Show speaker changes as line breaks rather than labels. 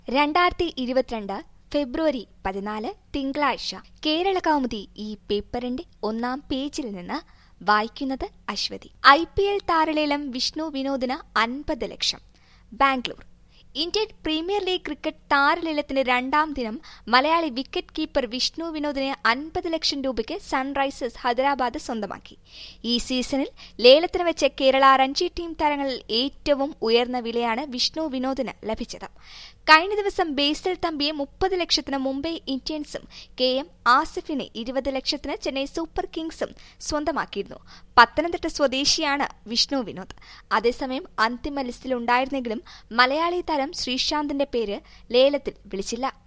രണ്ടായിരത്തി ഇരുപത്തിരണ്ട് ഫെബ്രുവരി പതിനാല് തിങ്കളാഴ്ച കേരള കൗമുദി ഈ പേപ്പറിന്റെ ഒന്നാം പേജിൽ നിന്ന് വായിക്കുന്നത് അശ്വതി ഐ പി എൽ താരലേലം വിഷ്ണു വിനോദിന് അൻപത് lakh Bangalore Indian premier league cricket താരലേലത്തിന്റെ രണ്ടാം ദിനം മലയാളി വിക്കറ്റ് കീപ്പർ വിഷ്ണു വിനോദിനെ അൻപത് ലക്ഷം രൂപയ്ക്ക് സൺറൈസേഴ്സ് ഹൈദരാബാദ് സ്വന്തമാക്കി ഈ സീസണിൽ ലേലത്തിന് വെച്ച കേരള രഞ്ജി ടീം താരങ്ങളിൽ ഏറ്റവും ഉയർന്ന വിലയാണ് വിഷ്ണു വിനോദിന് ലഭിച്ചത് കഴിഞ്ഞ ദിവസം ബേസിൽ തമ്പിയെ മുപ്പത് ലക്ഷത്തിന് മുംബൈ ഇന്ത്യൻസും കെ എം ആസിഫിനെ ഇരുപത് ലക്ഷത്തിന് ചെന്നൈ സൂപ്പർ കിങ്സും സ്വന്തമാക്കിയിരുന്നു പത്തനംതിട്ട സ്വദേശിയാണ് വിഷ്ണു വിനോദ് അതേസമയം അന്തിമ ലിസ്റ്റിലുണ്ടായിരുന്നെങ്കിലും മലയാളി താരം ശ്രീശാന്തിന്റെ പേര് ലേലത്തിൽ വിളിച്ചില്ല